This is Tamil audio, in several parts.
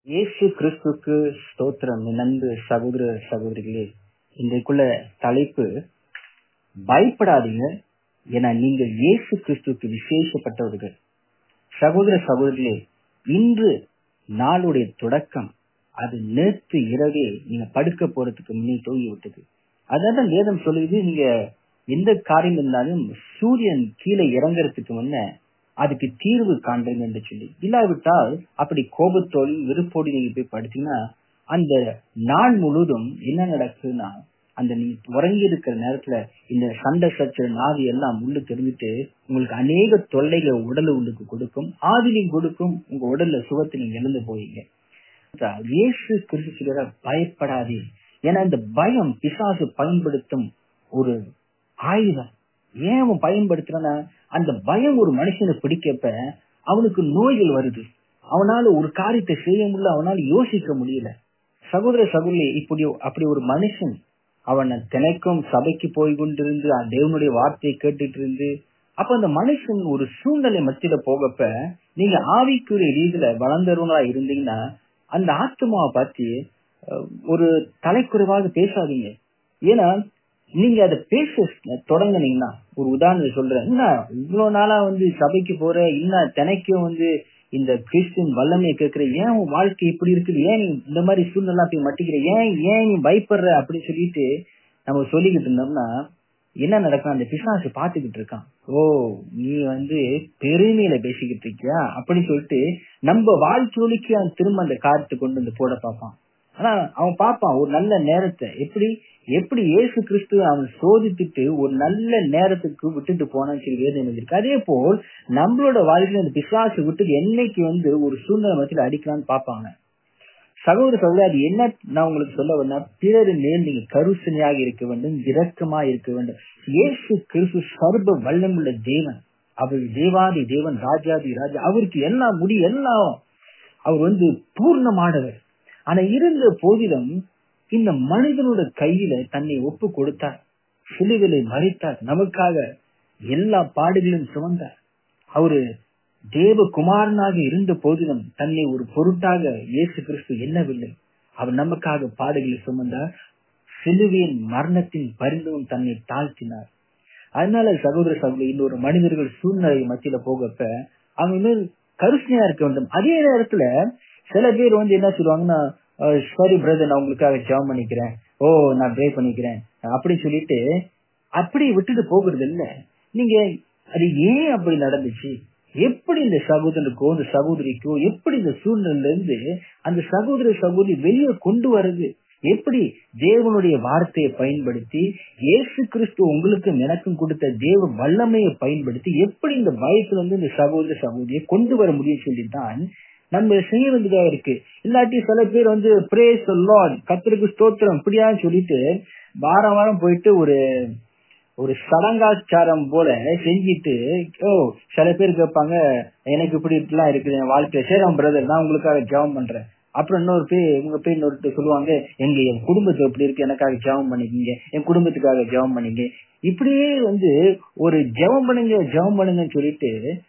இயேசு கிறிஸ்துக்கு ஸ்தோத்திரம் என் அன்பு சகோதர சகோதரிகளே இன்றைக்குள்ள தலைப்பு பயப்படாதீங்க என நீங்கள் இயேசு கிறிஸ்துக்கு விசேஷப்பட்டவர்கள் சகோதர சகோதரிகளே இன்று நாளுடைய தொடக்கம் அது நேற்று இரவே நீங்க படுக்க போறதுக்கு முன்னே தூங்கி விட்டது அதான் வேதம் சொல்லுது நீங்க எந்த காரியம் இருந்தாலும் சூரியன் கீழே இறங்குறதுக்கு முன்ன அதுக்கு தீர்வு காண்றீங்க என்று சொல்லி இல்லாவிட்டால் அப்படி கோபத்தோடு வெறுப்போடு நீங்க போய் படுத்தீங்கன்னா அந்த நாள் முழுதும் என்ன நடக்குதுன்னா அந்த நீ உறங்கி இருக்கிற நேரத்துல இந்த சண்டை சச்ச நாதி எல்லாம் உள்ள தெரிஞ்சுட்டு உங்களுக்கு அநேக தொல்லைகளை உடல் உள்ளுக்கு கொடுக்கும் ஆவிலையும் கொடுக்கும் உங்க உடல்ல சுகத்தை நீங்க இழந்து போவீங்க இயேசு கிறிஸ்து பயப்படாதே ஏன்னா இந்த பயம் பிசாசு பயன்படுத்தும் ஒரு ஆயுதம் ஏன் அவன் பயன்படுத்துறானா அந்த பயம் ஒரு மனுஷனை பிடிக்கப்ப அவனுக்கு நோய்கள் வருது அவனால ஒரு காரியத்தை செய்ய முடியல அவனால யோசிக்க முடியல சகோதர சகோதரி இப்படி அப்படி ஒரு மனுஷன் அவனை தினைக்கும் சபைக்கு போய் கொண்டிருந்து தேவனுடைய வார்த்தையை கேட்டுட்டு இருந்து அப்ப அந்த மனுஷன் ஒரு சூழ்நிலை மத்தியில போகப்ப நீங்க ஆவிக்குரிய ரீதியில வளர்ந்தவங்களா இருந்தீங்கன்னா அந்த ஆத்மாவை பார்த்து ஒரு தலைக்குறைவாக பேசாதீங்க ஏன்னா நீங்க அதை பேச தொடங்கினீங்கன்னா ஒரு உதாரணம் சொல்றேன் என்ன இவ்வளவு நாளா வந்து சபைக்கு போற இன்னும் தினைக்கும் வந்து இந்த கிறிஸ்டின் வல்லமையை கேட்கிற ஏன் உன் வாழ்க்கை இப்படி இருக்குது ஏன் நீ இந்த மாதிரி சூழ்நிலை போய் மட்டிக்கிற ஏன் ஏன் நீ பயப்படுற அப்படின்னு சொல்லிட்டு நம்ம சொல்லிக்கிட்டு இருந்தோம்னா என்ன நடக்கும் அந்த பிசாசு பாத்துக்கிட்டு இருக்கான் ஓ நீ வந்து பெருமையில பேசிக்கிட்டு இருக்கியா அப்படின்னு சொல்லிட்டு நம்ம வாழ்க்கைக்கு அவன் திரும்ப அந்த காரத்தை கொண்டு வந்து போட பார்ப்பான் ஆனா அவன் பார்ப்பான் ஒரு நல்ல நேரத்தை எப்படி எப்படி இயேசு கிறிஸ்து அவன் சோதித்துட்டு ஒரு நல்ல நேரத்துக்கு விட்டுட்டு போனான்னு சொல்லி வேதம் இருக்கு அதே போல் நம்மளோட வாழ்க்கையில அந்த பிசாசு விட்டு என்னைக்கு வந்து ஒரு சூழ்நிலை மத்தியில் அடிக்கலாம்னு பார்ப்பாங்க சகோதர சகோதரி அது என்ன நான் உங்களுக்கு சொல்ல வந்தா பிறரு மேல் நீங்க கருசனையாக இருக்க வேண்டும் இரக்கமா இருக்க வேண்டும் இயேசு கிறிஸ்து சர்வ வல்லமுள்ள தேவன் அவர் தேவாதி தேவன் ராஜாதி ராஜா அவருக்கு எல்லாம் முடி எல்லாம் அவர் வந்து பூர்ணமானவர் ஆனா இருந்த போதிலும் இந்த மனிதனோட கையில தன்னை ஒப்பு கொடுத்தார் சிலுவிலை மறித்தார் நமக்காக எல்லா பாடுகளும் சுமந்தார் அவரு தேவகுமாரனாக இருந்த போதிலும் தன்னை ஒரு பொருட்டாக இயேசு கிறிஸ்து எண்ணவில்லை அவர் நமக்காக பாடுகளை சுமந்தார் சிலுவையின் மரணத்தின் பரிந்தும் தன்னை தாழ்த்தினார் அதனால சகோதர சகோதரி இன்னொரு மனிதர்கள் சூழ்நிலை மத்தியில போகப்ப அவங்க மேல் கருசனையா இருக்க வேண்டும் அதே நேரத்துல சில பேர் வந்து என்ன சொல்லுவாங்கன்னா சாரி பிரதர் நான் உங்களுக்காக ஜாம் பண்ணிக்கிறேன் ஓ நான் ப்ரே பண்ணிக்கிறேன் அப்படி சொல்லிட்டு அப்படி விட்டுட்டு போகிறது இல்ல நீங்க அது ஏன் அப்படி நடந்துச்சு எப்படி இந்த சகோதரனுக்கோ இந்த சகோதரிக்கோ எப்படி இந்த சூழ்நிலையில இருந்து அந்த சகோதர சகோதரி வெளியே கொண்டு வருது எப்படி தேவனுடைய வார்த்தையை பயன்படுத்தி இயேசு கிறிஸ்து உங்களுக்கும் எனக்கும் கொடுத்த தேவ வல்லமையை பயன்படுத்தி எப்படி இந்த பயத்துல இருந்து இந்த சகோதர சகோதரியை கொண்டு வர முடியும் சொல்லித்தான் நம்ம செய்ய வேண்டியதா இருக்கு இல்லாட்டி சில பேர் வந்து பிரேஸ் லார்ட் கத்திரிக்கு ஸ்தோத்திரம் இப்படியா சொல்லிட்டு வாரம் வாரம் போயிட்டு ஒரு ஒரு சடங்காச்சாரம் போல செஞ்சிட்டு ஓ சில பேர் கேட்பாங்க எனக்கு இப்படி இப்படிலாம் இருக்குது என் வாழ்க்கையில சேரம் பிரதர் நான் உங்களுக்காக ஜெபம் பண்றேன் அப்புறம் இன்னொரு பேர் உங்க பேர் இன்னொரு சொல்லுவாங்க எங்க என் குடும்பத்தை எப்படி இருக்கு எனக்காக ஜெபம் பண்ணிக்கிங்க என் குடும்பத்துக்காக ஜெபம் பண்ணிங்க இப்படியே வந்து ஒரு ஜெபம் பண்ணுங்க ஜெபம் பண்ணுங்கன்னு சொல்லிட்டு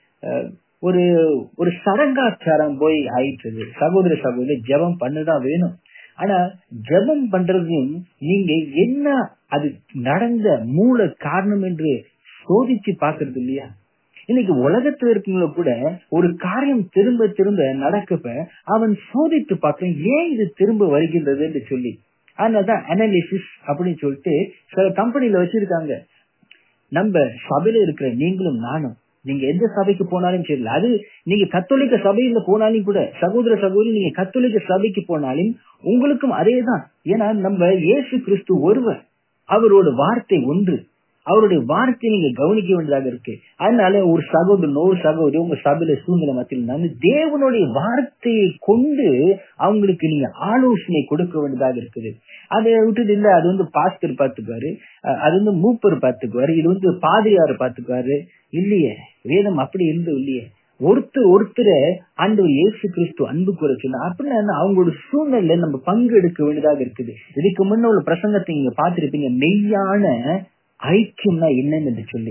ஒரு ஒரு சடங்காச்சாரம் போய் ஆயிட்டுது சகோதர சகோதரி ஜெபம் பண்ணுதான் வேணும் ஆனா ஜெபம் பண்றதையும் நீங்க என்ன அது நடந்த மூல காரணம் என்று சோதிச்சு பாக்குறது இல்லையா இன்னைக்கு உலகத்துல இருக்கவங்கள கூட ஒரு காரியம் திரும்ப திரும்ப நடக்கப்ப அவன் சோதித்து பார்க்க ஏன் இது திரும்ப வருகின்றது என்று சொல்லி அதனாலதான் அனாலிசிஸ் அப்படின்னு சொல்லிட்டு சில கம்பெனில வச்சிருக்காங்க நம்ம சபையில இருக்கிற நீங்களும் நானும் நீங்க எந்த சபைக்கு போனாலும் சரி அது நீங்க கத்தோலிக்க சபையில போனாலும் கூட சகோதர சகோதரி நீங்க கத்தோலிக்க சபைக்கு போனாலும் உங்களுக்கும் அதே தான் ஏன்னா நம்ம இயேசு கிறிஸ்து ஒருவர் அவரோட வார்த்தை ஒன்று அவருடைய வார்த்தையை நீங்க கவனிக்க வேண்டியதாக இருக்கு அதனால ஒரு சகோதரன் ஒரு சகோதரி உங்க சபையில சூழ்நிலை மத்தியில் தேவனுடைய வார்த்தையை கொண்டு அவங்களுக்கு நீங்க ஆலோசனை கொடுக்க வேண்டியதாக இருக்குது அதை விட்டுட்டு இல்ல அது வந்து பாஸ்டர் பாத்துக்குவாரு அது வந்து மூப்பர் பாத்துக்குவாரு இது வந்து பாதிரியார் பாத்துக்குவாரு இல்லையே வேதம் அப்படி இருந்தும் இல்லையே ஒருத்தர் ஒருத்தரை ஆண்டவர் இயேசு கிறிஸ்து அன்பு கூற சொன்னா அப்படின்னா அவங்களோட சூழ்நிலை நம்ம பங்கு எடுக்க வேண்டியதாக இருக்குது இதுக்கு முன்ன உள்ள பிரசங்கத்தை நீங்க பாத்திருப்பீங்க மெய்யான ஐக்கியம்னா என்னன்னு சொல்லி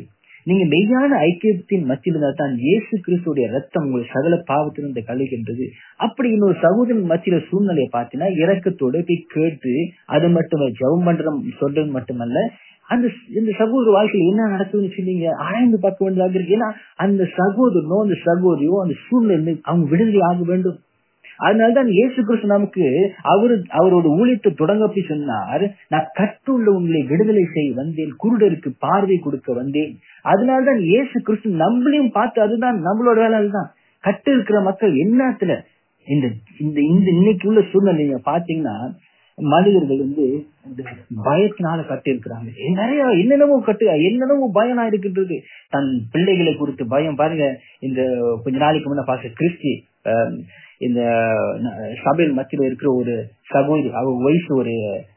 நீங்க மெய்யான ஐக்கியத்தின் மத்தியில் இருந்தால் தான் இயேசு கிறிஸ்துடைய ரத்தம் உங்கள் சகல பாவத்திலிருந்து கழுகின்றது அப்படி இன்னொரு சகோதரன் மத்தியில சூழ்நிலையை பார்த்தீங்கன்னா இறக்கத்தோட போய் கேட்டு அது மட்டுமே ஜெபம் பண்ற சொல்றது மட்டுமல்ல அந்த இந்த சகோதர வாழ்க்கையில் என்ன நடக்குதுன்னு சொன்னீங்க ஆராய்ந்து பார்க்க வேண்டியதாக இருக்கு ஏன்னா அந்த சகோதரனோ அந்த சகோதரியோ அந்த சூழ்நிலை அவங்க விடுதலை ஆக வேண்டும் அதனாலதான் இயேசு கிறிஸ்து நமக்கு அவரு அவரோட ஊழியத்தை தொடங்க அப்படி சொன்னார் நான் கட்டுள்ள உங்களை விடுதலை செய்ய வந்தேன் குருடருக்கு பார்வை கொடுக்க வந்தேன் அதனால்தான் இயேசு கிறிஸ்து நம்மளையும் பார்த்து அதுதான் நம்மளோட வேலை அதுதான் கட்டு இருக்கிற மக்கள் என்னத்துல இந்த இந்த இந்த இன்னைக்கு உள்ள சூழ்நிலை நீங்க பாத்தீங்கன்னா மனிதர்கள் வந்து இந்த பயத்தினால கட்டி இருக்கிறாங்க நிறைய என்னென்னமோ கட்டு என்னென்னமோ பயனா இருக்கின்றது தன் பிள்ளைகளை குறித்து பயம் பாருங்க இந்த கொஞ்ச நாளைக்கு முன்ன பாச கிறிஸ்டி அஹ், இந்த ந- சபையில் மத்தியில இருக்கிற ஒரு சகோதரி அவ வயசு ஒரு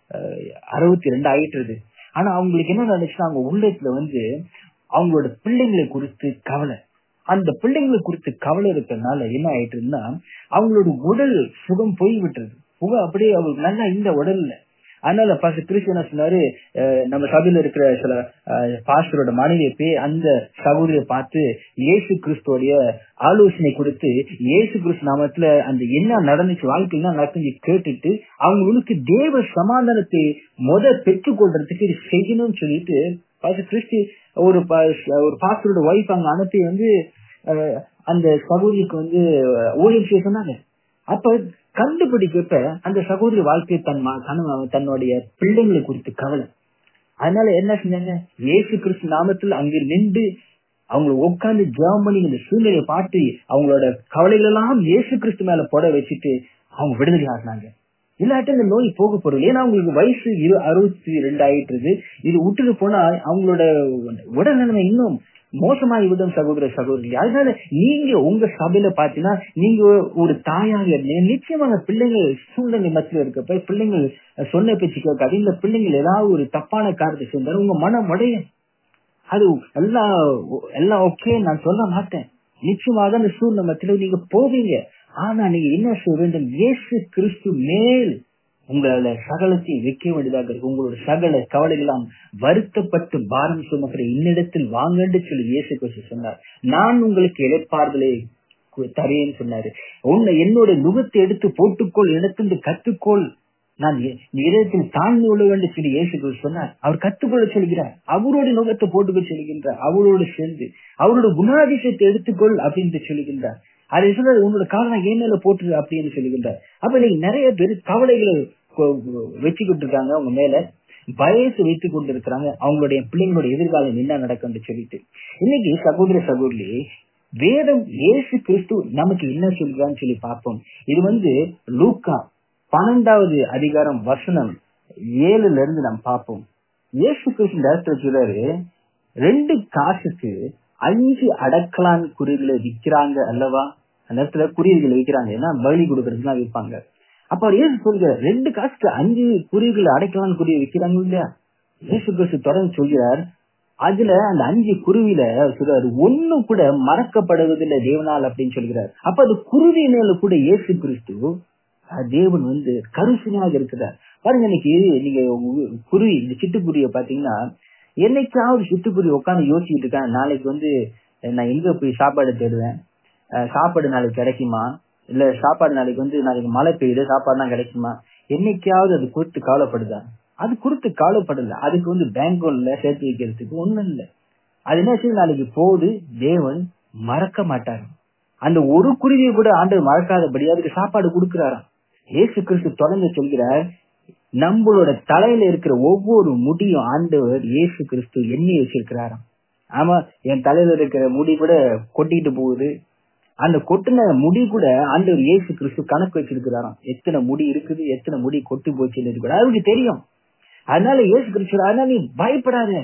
அறுபத்தி ரெண்டு ஆயிட்டுருது ஆனா அவங்களுக்கு என்ன நடந்துச்சுன்னா அவங்க உள்ளத்துல வந்து அவங்களோட பிள்ளைங்களை குறித்து கவலை அந்த பிள்ளைங்களை குறித்து கவலை இருக்கிறதுனால என்ன ஆயிட்டுன்னா அவங்களோட உடல் சுகம் போய் விட்டுருது புக அப்படியே அவங்களுக்கு நல்லா இந்த உடல்ல அதனால பாச கிறிஸ்து என்ன சொன்னாரு அஹ், நம்ம சபையில இருக்கிற சில பாஸ்டரோட மனைவியை போய் அந்த சகோதரியை பார்த்து இயேசு கிறிஸ்துவோடைய ஆலோசனை கொடுத்து இயேசு கிறிஸ்து நாமத்துல அந்த என்ன நடந்துச்சு வாழ்க்கையில் என்ன நடந்துச்சு கேட்டுட்டு அவங்களுக்கு தேவ சமாதானத்தை முத பெற்றுக் கொள்றதுக்கு இது செய்யணும்னு சொல்லிட்டு பாச கிறிஸ்து ஒரு பா- ஒரு பாஸ்டரோட ஒய்ஃப் அங்க அனுப்பி வந்து அஹ், அந்த சகோதரிக்கு வந்து ஊழியம் செய்ய சொன்னாங்க அப்ப கண்டுபிடிக்கப்ப அந்த சகோதரி வாழ்க்கை தன் ம- கணவன் தன்னுடைய பிள்ளைங்களை குறித்து கவலை அதனால என்ன செஞ்சாங்க இயேசு கிறிஸ்து நாமத்தில் அங்க நின்று அவங்கள உட்கார்ந்து ஜெபம் பண்ணி இந்த சூழ்நிலையை பார்த்து அவங்களோட கவலைகள் எல்லாம் இயேசு கிறிஸ்து மேல போட வச்சுட்டு அவங்க விடுதலை ஆகினாங்க இல்லாட்டி இந்த நோய் போக போறது ஏன்னா அவங்களுக்கு வயசு இரு அறுபத்தி ரெண்டு ஆயிட்டு இது விட்டுட்டு போனா அவங்களோட உடல் நிலைமை இன்னும் மோசமாகி விடும் சகோதர சகோதரி அதனால நீங்க உங்க சபையில பாத்தீங்கன்னா நீங்க ஒரு தாயாக இருந்தீங்க நிச்சயமாக பிள்ளைங்கள் சூழ்நிலை மத்தியில் இருக்கப்ப பிள்ளைங்கள் சொன்ன பேச்சு கேட்காது இந்த பிள்ளைங்கள் ஏதாவது ஒரு தப்பான காரியத்தை செஞ்சாலும் உங்க மனம் உடையும் அது எல்லாம் எல்லாம் ஓகே நான் சொல்ல மாட்டேன் நிச்சயமாக அந்த சூழ்நிலை மத்தியில நீங்க போவீங்க ஆனா நீங்க என்ன செய்ய வேண்டும் இயேசு கிறிஸ்து மேல் உங்களோட சகலத்தையும் வைக்க வேண்டியதாக இருக்கு உங்களோட சகல கவலைகளாம் வருத்தப்பட்டு பாரம் சுமக்கிற இன்னிடத்தில் வாங்கன்னு சொல்லி இயேசு கிறிஸ்து சொன்னார் நான் உங்களுக்கு இழைப்பார்களை தரேன்னு சொன்னாரு உன்னை என்னோட நுகத்தை எடுத்து போட்டுக்கொள் இடத்திலிருந்து கத்துக்கொள் நான் இதயத்தில் தாழ்ந்து கொள்ள வேண்டும் சொல்லி இயேசு கிறிஸ்து சொன்னார் அவர் கத்துக்கொள்ள சொல்கிறார் அவரோட நுகத்தை போட்டுக்கொள்ள சொல்கின்றார் அவரோடு சேர்ந்து அவரோட குணாதிசயத்தை எடுத்துக்கொள் அப்படின்னு சொல்லுகின்றார் அதை சொல்ற உன்னோட காரணம் ஏன் மேல போட்டு அப்படின்னு சொல்லுகின்றார் அப்ப நீங்க நிறைய பேர் கவலைகளை வச்சுக்கிட்டு இருக்காங்க அவங்க மேல பயசு வைத்துக் கொண்டு இருக்கிறாங்க அவங்களுடைய பிள்ளைங்களோட எதிர்காலம் என்ன நடக்கும் சொல்லிட்டு இன்னைக்கு சகோதர சகோதரி வேதம் இயேசு கிறிஸ்து நமக்கு என்ன சொல்றான்னு சொல்லி பார்ப்போம் இது வந்து லூக்கா பன்னெண்டாவது அதிகாரம் வசனம் ஏழுல இருந்து நாம் பார்ப்போம் இயேசு கிறிஸ்து நேரத்துல சொல்றாரு ரெண்டு காசுக்கு அஞ்சு அடக்கலான் குருவிகளை விற்கிறாங்க அல்லவா அந்த இடத்துல குறியீடுகளை விற்கிறாங்க ஏன்னா பலி கொடுக்கறதுலாம் விற்பாங்க அப்ப அவர் ஏசு சொல்ற ரெண்டு காசுக்கு அஞ்சு குறிகளை அடைக்கலான் குருவி விற்கிறாங்க இல்லையா இயேசு கிறிஸ்து தொடர்ந்து சொல்கிறார் அதுல அந்த அஞ்சு குருவில சொல்றாரு ஒண்ணு கூட மறக்கப்படுவதில்லை தேவனால் அப்படின்னு சொல்கிறார் அப்ப அது குருவி மேல கூட இயேசு கிறிஸ்து தேவன் வந்து கருசனையாக இருக்கிறார் பாருங்க இன்னைக்கு நீங்க குருவி இந்த சிட்டுக்குருவிய பாத்தீங்கன்னா என்னைக்காவது சிட்டுக்குருவி உட்காந்து யோசிச்சுட்டு இருக்கேன் நாளைக்கு வந்து நான் எங்க போய் சாப்பாடு தேடுவேன் சாப்பாடு நாளைக்கு கிடைக்குமா இல்ல சாப்பாடு நாளைக்கு வந்து நாளைக்கு மழை பெய்யுது சாப்பாடு தான் கிடைக்குமா என்னைக்காவது அது குறித்து கவலைப்படுதா அது குறித்து கவலைப்படல அதுக்கு வந்து பேங்க்ல சேர்த்து வைக்கிறதுக்கு ஒண்ணும் இல்ல அது என்ன செய்யும் நாளைக்கு போகுது தேவன் மறக்க மாட்டாரு அந்த ஒரு குருவியை கூட ஆண்டவர் மறக்காதபடி அதுக்கு சாப்பாடு கொடுக்கிறாராம் ஏசு கிறிஸ்து தொடர்ந்து சொல்கிறார் நம்மளோட தலையில இருக்கிற ஒவ்வொரு முடியும் ஆண்டவர் இயேசு கிறிஸ்து எண்ணி வச்சிருக்கிறாராம் ஆமா என் தலையில இருக்கிற முடி கூட கொட்டிட்டு போகுது அந்த கொட்டின முடி கூட ஆண்டவர் இயேசு கிறிஸ்து கணக்கு வச்சிருக்கிறாராம் எத்தனை முடி இருக்குது எத்தனை முடி கொட்டி போச்சுன்னு இருக்கு அவருக்கு தெரியும் அதனால இயேசு கிறிஸ்து அதனால நீ பயப்படாத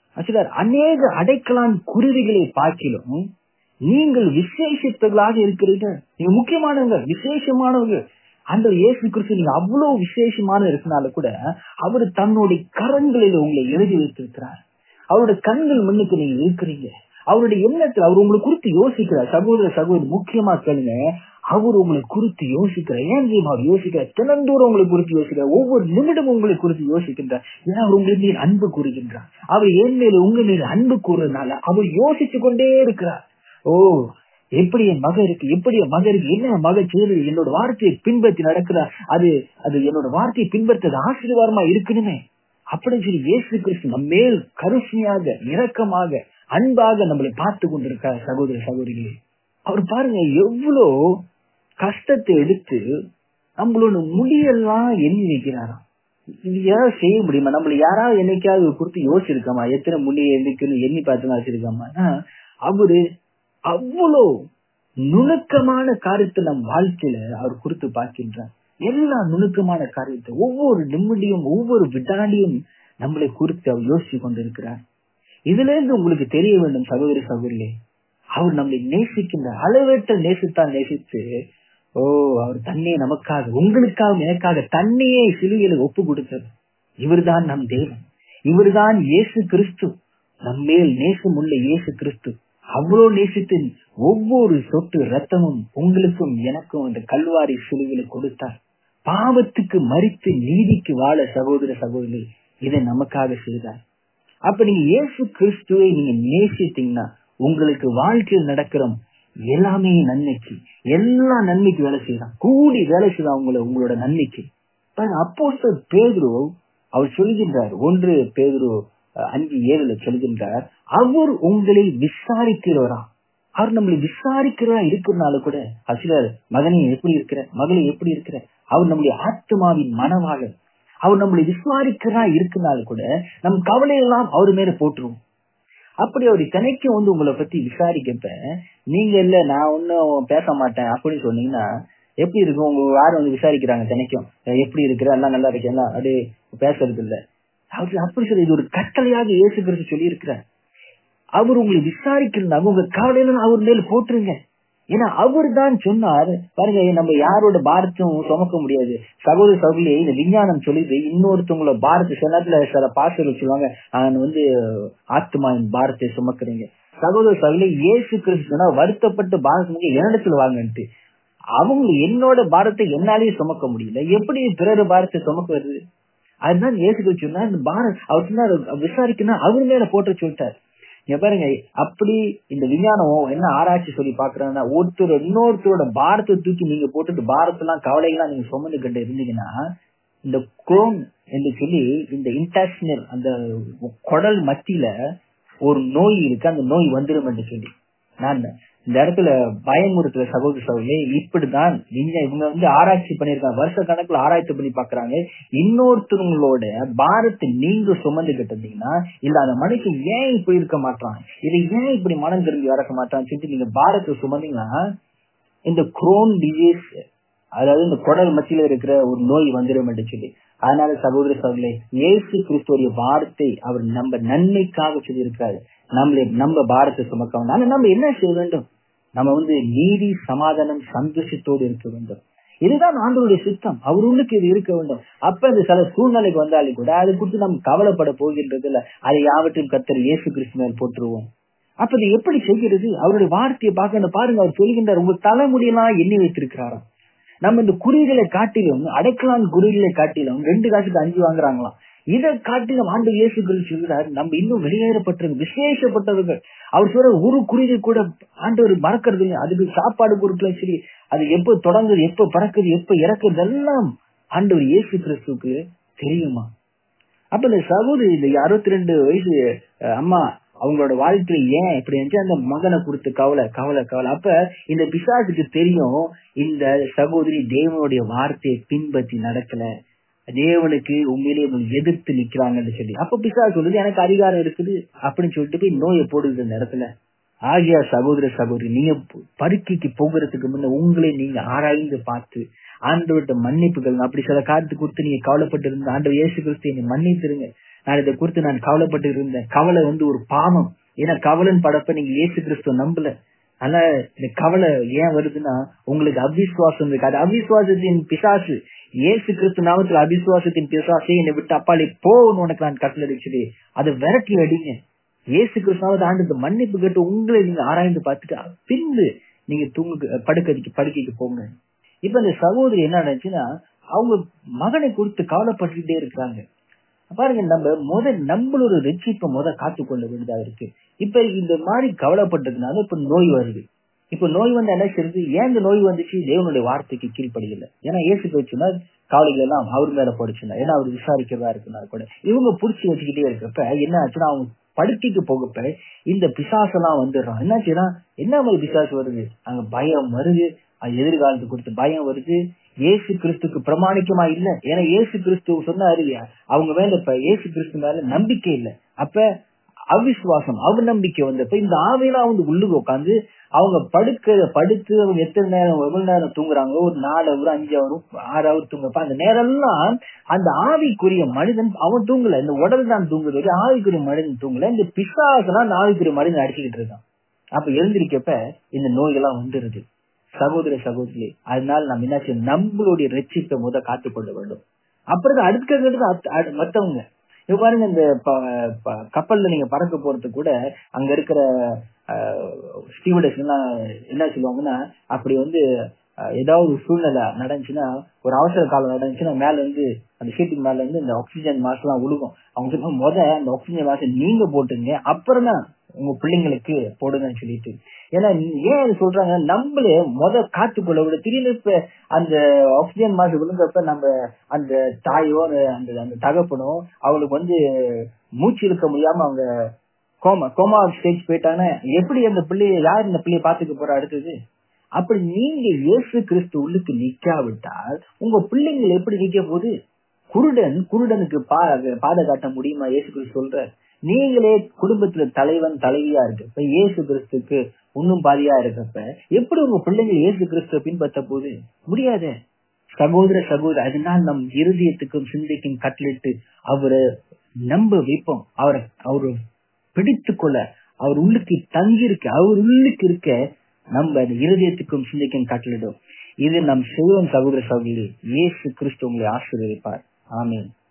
அநேக அடைக்கலான் குருவிகளை பார்க்கிலும் நீங்கள் விசேஷத்தர்களாக இருக்கிறீர்கள் நீங்க முக்கியமானவங்க விசேஷமானவங்க அந்த இயேசு கிறிஸ்து நீங்க அவ்வளவு விசேஷமான இருக்கனால கூட அவர் தன்னுடைய கரங்களில் உங்களை எழுதி வைத்திருக்கிறார் அவருடைய கண்கள் முன்னுக்கு நீங்க இருக்கிறீங்க அவருடைய எண்ணத்துல அவர் உங்களை குறித்து யோசிக்கிறார் சகோதர சகோதரி முக்கியமா கேளுங்க அவர் உங்களை குறித்து யோசிக்கிறார் ஏன் தெரியுமா அவர் யோசிக்கிறார் தினந்தோறும் உங்களை குறித்து யோசிக்கிறார் ஒவ்வொரு நிமிடம் உங்களை குறித்து யோசிக்கின்றார் ஏன்னா அவர் உங்களை மேல் அன்பு கூறுகின்றார் அவர் என் மேல உங்க மேல அன்பு கூறுறதுனால அவர் யோசிச்சு கொண்டே இருக்கிறார் ஓ எப்படி என் மக இருக்கு எப்படி என் மக இருக்கு என்ன என் மக செய்யுது என்னோட வார்த்தையை பின்பற்றி நடக்குதா அது அது என்னோட வார்த்தையை பின்பற்றது ஆசீர்வாதமா இருக்கணுமே அப்படின்னு சொல்லி இயேசு கிறிஸ்து நம்ம மேல் கருசையாக இரக்கமாக அன்பாக நம்மளை பார்த்து கொண்டிருக்கார் சகோதர சகோதரிகளே அவர் பாருங்க எவ்வளோ கஷ்டத்தை எடுத்து நம்மளோட முடியெல்லாம் எண்ணி வைக்கிறாராம் இது யாராவது செய்ய முடியுமா நம்மள யாராவது என்னைக்காவது குறித்து யோசிச்சிருக்காமா எத்தனை முடியை எண்ணிக்கணும் எண்ணி பார்த்து வச்சிருக்காமா அவரு அவ்வளோ நுணுக்கமான காரியத்தை நம் வாழ்க்கையில அவர் குறித்து பார்க்கின்றார் எல்லா நுணுக்கமான காரியத்தை ஒவ்வொரு நிம்மதியும் ஒவ்வொரு விடாடியும் நம்மளை குறித்து அவர் யோசிச்சு கொண்டிருக்கிறார் இதுல இருந்து உங்களுக்கு தெரிய வேண்டும் சகோதரி சகோதரியே அவர் நம்மளை நேசிக்கின்ற அளவேற்ற நேசித்தால் நேசித்து ஓ அவர் தன்னையே நமக்காக உங்களுக்காக எனக்காக தன்னையே சிலுவையில ஒப்பு கொடுத்தது இவர்தான் நம் தேவன் இவர்தான் இயேசு கிறிஸ்து நம்மேல் நேசம் உள்ள இயேசு கிறிஸ்து அவ்வளவு நேசித்து ஒவ்வொரு சொட்டு ரத்தமும் உங்களுக்கும் எனக்கும் அந்த கல்வாரி சிலுவையில கொடுத்தார் பாவத்துக்கு மறித்து நீதிக்கு வாழ சகோதர சகோதரி இதை நமக்காக செய்தார் அப்ப நீங்க இயேசு கிறிஸ்துவை நீங்க நேசித்தீங்கன்னா உங்களுக்கு வாழ்க்கையில் நடக்கிற எல்லாமே நன்மைக்கு எல்லா நன்மைக்கு வேலை செய்யலாம் கூடி வேலை செய்யலாம் உங்களை உங்களோட நன்மைக்கு அப்போ பேதுரு அவர் சொல்கின்றார் ஒன்று பேதுரு அஞ்சு ஏழுல சொல்கின்றார் அவர் உங்களை விசாரிக்கிறவரா அவர் நம்மளை விசாரிக்கிறா இருக்கிறனால கூட சிலர் மகனை எப்படி இருக்கிற மகளை எப்படி இருக்கிற அவர் நம்முடைய ஆத்மாவின் மனவாக அவர் நம்மளை விசாரிக்கிறா இருக்கனால கூட நம் கவலையெல்லாம் அவர் மேல போட்டுருவோம் அப்படி அவர் தினைக்கும் வந்து உங்களை பத்தி விசாரிக்கப்ப நீங்க இல்ல நான் ஒன்னும் பேச மாட்டேன் அப்படின்னு சொன்னீங்கன்னா எப்படி இருக்கும் உங்க யாரும் வந்து விசாரிக்கிறாங்க தினைக்கும் எப்படி இருக்கிற எல்லாம் நல்லா இருக்கேன் அப்படியே பேசுறது இல்ல அவர் அப்படி சொல்லி இது ஒரு கட்டளையாக இயேசு கிறிஸ்து சொல்லி இருக்கிறார் அவர் உங்களை விசாரிக்கிறாங்க உங்க கவலையில அவர் மேல போட்டுருங்க ஏன்னா அவர் தான் சொன்னார் பாருங்க நம்ம யாரோட பாரத்தும் சுமக்க முடியாது சகோதர சகோதரி இந்த விஞ்ஞானம் சொல்லிது இன்னொருத்தவங்களோட பாரத்தை சில நேரத்துல சில பாசல் சொல்லுவாங்க நான் வந்து ஆத்மாவின் பாரத்தை சுமக்குறீங்க சகோதர சகோதரி இயேசு கிறிஸ்துனா வருத்தப்பட்டு பாரத் சுமக்க என்னிடத்துல வாங்கன்ட்டு அவங்க என்னோட பாரத்தை என்னாலேயே சுமக்க முடியல எப்படி பிறர் பாரத்தை சுமக்க வருது அதுதான் இயேசு கிறிஸ்து சொன்னார் இந்த பாரத் அவர் சொன்னார் விசாரிக்கணும் அவர் மேல போட்டு சொல்லிட்டார் இங்க பாருங்க அப்படி இந்த விஞ்ஞானம் என்ன ஆராய்ச்சி சொல்லி பாக்குறாங்கன்னா ஒருத்தர் இன்னொருத்தரோட பாரத்தை தூக்கி நீங்க போட்டுட்டு பாரத்தெல்லாம் கவலைகள்லாம் நீங்க சுமந்து கண்டு இருந்தீங்கன்னா இந்த குரோன் என்று சொல்லி இந்த இன்டர்னல் அந்த குடல் மத்தியில ஒரு நோய் இருக்கு அந்த நோய் வந்துடும் என்று சொல்லி நான் இந்த இடத்துல பயமுறுத்துற சகோதர சகோதரி இப்படிதான் நீங்க இவங்க வந்து ஆராய்ச்சி பண்ணிருக்காங்க வருஷ கணக்குல ஆராய்ச்சி பண்ணி பாக்குறாங்க இன்னொருத்தவங்களோட பாரத்தை நீங்க சுமந்துகிட்டு இருந்தீங்கன்னா இல்ல அந்த மனுஷன் ஏன் இப்படி இருக்க மாட்டான் இது ஏன் இப்படி மனம் திரும்பி வரக்க மாட்டான்னு சொல்லிட்டு நீங்க பாரத்தை சுமந்தீங்கன்னா இந்த குரோன் டிசீஸ் அதாவது இந்த குடல் மத்தியில இருக்கிற ஒரு நோய் வந்துடும் என்று சொல்லி அதனால சகோதர சகோதரே இயேசு கிறிஸ்துவோடைய வார்த்தை அவர் நம்ம நன்மைக்காக சொல்லியிருக்காரு நம்மளை நம்ம பாரத்தை சுமக்க வேண்டும் ஆனா நம்ம என்ன செய்ய வேண்டும் நம்ம வந்து நீதி சமாதானம் சந்தோஷத்தோடு இருக்க வேண்டும் இதுதான் ஆண்டவருடைய சித்தம் அவர் உள்ளுக்கு இது இருக்க வேண்டும் அப்ப இந்த சில சூழ்நிலைக்கு வந்தாலும் கூட அதை குறித்து நம்ம கவலைப்பட போகின்றது இல்ல அதை யாவற்றையும் கத்தர் இயேசு கிறிஸ்து மேல் போட்டுருவோம் அப்ப இது எப்படி செய்கிறது அவருடைய வார்த்தையை பார்க்கணும் பாருங்க அவர் சொல்கின்றார் உங்க தலைமுடியெல்லாம் எண்ணி வைத்திருக்கிறாராம் நம்ம இந்த குறிகளை காட்டிலும் அடைக்கலான் குறிகளை காட்டிலும் ரெண்டு காசுக்கு அஞ்சு வாங்குறாங்களாம் இதை காட்டிலும் ஆண்டு இயேசுகள் சொல்கிறார் நம்ம இன்னும் வெளியேறப்பட்டவர்கள் விசேஷப்பட்டவர்கள் அவர் சொல்ற ஒரு குறிகள் கூட ஆண்டவர் மறக்கிறது இல்லை அதுக்கு சாப்பாடு பொருட்களும் சரி அது எப்ப தொடங்குது எப்ப பறக்குது எப்ப இறக்குறது எல்லாம் ஆண்டவர் இயேசு கிறிஸ்துக்கு தெரியுமா அப்ப இந்த சகோதரி இந்த அறுபத்தி ரெண்டு வயசு அம்மா அவங்களோட வாழ்க்கையில ஏன் இப்படி இருந்துச்சு அந்த மகனை கொடுத்து கவலை கவலை கவலை அப்ப இந்த பிசாசுக்கு தெரியும் இந்த சகோதரி தேவனுடைய வார்த்தையை பின்பற்றி நடக்கல தேவனுக்கு உண்மையிலேயே எதிர்த்து நிக்கிறாங்கன்னு சொல்லி அப்ப பிசாசு சொல்லுது எனக்கு அதிகாரம் இருக்குது அப்படின்னு சொல்லிட்டு போய் நோயை போடுது இந்த இடத்துல ஆகியா சகோதர சகோதரி நீங்க பருக்கைக்கு போகிறதுக்கு முன்ன உங்களை நீங்க ஆராய்ந்து பார்த்து ஆண்டவர்கிட்ட மன்னிப்புகள் அப்படி சில காலத்து குறித்து நீங்க கவலைப்பட்டு இருந்த ஆண்டவர் இயேசு கிறிஸ்து என்னை மன்னித்திருங்க நான் இதை குறித்து நான் கவலைப்பட்டு இருந்தேன் கவலை வந்து ஒரு பாவம் ஏன்னா கவலன் படப்ப நீங்க இயேசு கிறிஸ்துவ நம்பல ஆனா இந்த கவலை ஏன் வருதுன்னா உங்களுக்கு அவிசுவாசம் இருக்கு அது அவிசுவாசத்தின் பிசாசு இயேசு கிறிஸ்து நாமத்துல அவிசுவாசத்தின் பிசாசே என்னை விட்டு அப்பாலே போகணும் உனக்கு நான் கட்டளை சொல்லி அதை விரட்டி அடிங்க இயேசு கிறிஸ்துவாவது ஆண்டு மன்னிப்பு கேட்டு உங்களை நீங்க ஆராய்ந்து பார்த்துட்டு பின்பு நீங்க தூங்கு படுக்கைக்கு படுக்கைக்கு போங்க இப்ப இந்த சகோதரி என்ன நினைச்சுன்னா அவங்க மகனை குறித்து கவலைப்பட்டுக்கிட்டே இருக்கிறாங்க பாருங்க நம்ம முத நம்மளோட ரட்சிப்பை முத காத்துக்கொள்ள வேண்டியதா இருக்கு இப்ப இந்த மாதிரி கவலைப்பட்டதுனால இப்ப நோய் வருது இப்ப நோய் வந்து என்ன செய்யுது ஏன் இந்த நோய் வந்துச்சு தேவனுடைய வார்த்தைக்கு கீழ்ப்படியல ஏன்னா ஏசுக்கு வச்சுன்னா காவலிகள் எல்லாம் அவர் மேல போடுச்சுன்னா ஏன்னா அவர் விசாரிக்கிறதா இருக்குன்னா கூட இவங்க புடிச்சு வச்சுக்கிட்டே இருக்கப்ப என்ன ஆச்சுன்னா அவங்க படுக்கைக்கு போகப்ப இந்த பிசாசெல்லாம் வந்துடுறான் என்ன செய்யறான் என்ன மாதிரி பிசாசு வருது அங்க பயம் வருது அது எதிர்காலத்துக்கு கொடுத்து பயம் வருது ஏசு கிறிஸ்துக்கு பிரமாணிக்கமா இல்ல ஏன்னா ஏசு கிறிஸ்து சொன்னாரு அவங்க மேல இப்ப ஏசு கிறிஸ்து மேல நம்பிக்கை இல்ல அப்ப அவிசுவாசம் அவநம்பிக்கை வந்தப்ப இந்த ஆவையெல்லாம் வந்து உள்ளுக்கு உட்காந்து அவங்க படுக்க படுத்து அவங்க எத்தனை நேரம் எவ்வளவு நேரம் தூங்குறாங்க ஒரு நாலு அவர் அஞ்சு அவர் ஆறு அவர் தூங்குறப்ப அந்த நேரம் எல்லாம் அந்த ஆவிக்குரிய மனிதன் அவன் தூங்கல இந்த உடல் தான் தூங்குறது ஆவிக்குரிய மனிதன் தூங்கல இந்த பிசாசெல்லாம் அந்த ஆவிக்குரிய மனிதன் அடிச்சுக்கிட்டு இருக்கான் அப்ப எழுந்திருக்கப்ப இந்த நோய்கள்லாம் வந்துருது சகோதர சகோதரி அதனால நம்ம என்ன செய்யணும் நம்மளுடைய ரட்சிப்பை முத காத்துக்கொள்ள வேண்டும் அப்புறம் அடுத்த மத்தவங்க இப்ப பாருங்க இந்த கப்பல்ல நீங்க பறக்க போறது கூட அங்க இருக்கிற ஸ்டீவர்டஸ் எல்லாம் என்ன சொல்லுவாங்கன்னா அப்படி வந்து ஏதாவது ஒரு சூழ்நிலை நடந்துச்சுன்னா ஒரு அவசர காலம் நடந்துச்சுன்னா மேல இருந்து அந்த ஷீட்டுக்கு மேல இருந்து இந்த ஆக்சிஜன் மாஸ்க் எல்லாம் விழுகும் அவங்க சொல்லுவாங்க முத அந்த ஆக்சிஜன் மாஸ்க் நீங்க போட்டுங்க அப்புறம் தான் உங்க பிள்ளைங்களுக்கு போடுங்கன்னு சொல்லிட்டு ஏன்னா ஏன் அது சொல்றாங்க நம்மளே முத காத்துக்கொள்ள விட திடீர்னு இப்ப அந்த ஆக்சிஜன் மாசு விழுந்தப்ப நம்ம அந்த தாயோ அந்த அந்த தகப்பனோ அவங்களுக்கு வந்து மூச்சு இழுக்க முடியாம அவங்க கோமா கோமா ஸ்டேஜ் போயிட்டாங்கன்னா எப்படி அந்த பிள்ளைய யார் இந்த பிள்ளைய பாத்துக்க போறா அடுத்தது அப்படி நீங்க இயேசு கிறிஸ்து உள்ளுக்கு நிக்காவிட்டால் உங்க பிள்ளைங்கள் எப்படி நிக்க போகுது குருடன் குருடனுக்கு பா பாதை காட்ட முடியுமா இயேசு கிறிஸ்து சொல்ற நீங்களே குடும்பத்துல தலைவன் தலைவியா இருக்கு இப்ப இயேசு கிறிஸ்துக்கு இன்னும் பாதியா இருக்கப்ப எப்படி உங்க பிள்ளைங்க இயேசு கிறிஸ்துவ பின்பற்ற போது முடியாத சகோதர சகோதர அதனால் நம் இருதயத்துக்கும் சிந்தைக்கும் கட்டளிட்டு அவரை நம்ப வைப்போம் அவரை அவரு பிடித்து கொள்ள அவர் உள்ளுக்கு தங்கியிருக்க அவர் உள்ளுக்கு இருக்க நம்ம அந்த இருதயத்துக்கும் சிந்தைக்கும் கட்டளிடும் இது நம் சிவன் சகோதர சகோதரி இயேசு கிறிஸ்து உங்களை ஆசீர்வதிப்பார் ஆமீன்